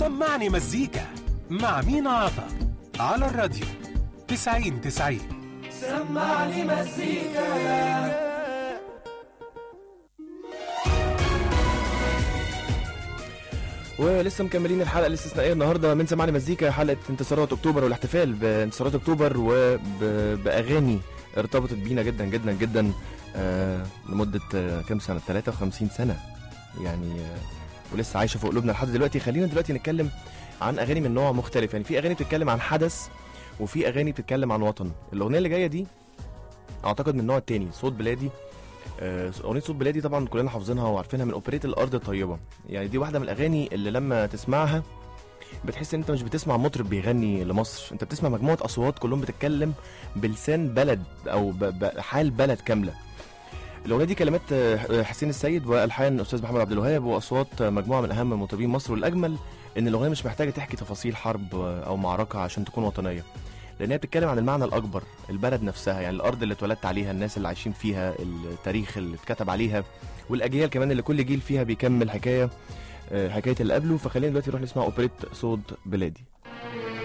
سمعني مزيكا مع مينا عطا على الراديو 90 90 سمعني مزيكا ولسه مكملين الحلقه الاستثنائيه النهارده من سمعني مزيكا حلقه انتصارات اكتوبر والاحتفال بانتصارات اكتوبر وباغاني ارتبطت بينا جدا جدا جدا آه لمده آه كام سنه 53 سنه يعني آه ولسه عايشه في قلوبنا لحد دلوقتي خلينا دلوقتي نتكلم عن اغاني من نوع مختلف يعني في اغاني بتتكلم عن حدث وفي اغاني بتتكلم عن وطن الاغنيه اللي جايه دي اعتقد من النوع التاني صوت بلادي آه، اغنيه صوت بلادي طبعا كلنا حافظينها وعارفينها من اوبريت الارض الطيبه يعني دي واحده من الاغاني اللي لما تسمعها بتحس ان انت مش بتسمع مطرب بيغني لمصر انت بتسمع مجموعه اصوات كلهم بتتكلم بلسان بلد او ب- ب- حال بلد كامله الاغنيه دي كلمات آه، حسين السيد والحان استاذ محمد عبد الوهاب واصوات مجموعه من اهم مطربين مصر والاجمل ان الاغنيه مش محتاجه تحكي تفاصيل حرب آه، او معركه عشان تكون وطنيه لان هي بتتكلم عن المعنى الاكبر البلد نفسها يعني الارض اللي اتولدت عليها الناس اللي عايشين فيها التاريخ اللي اتكتب عليها والاجيال كمان اللي كل جيل فيها بيكمل حكايه آه، حكايه اللي قبله فخلينا دلوقتي نروح نسمع اوبريت صوت بلادي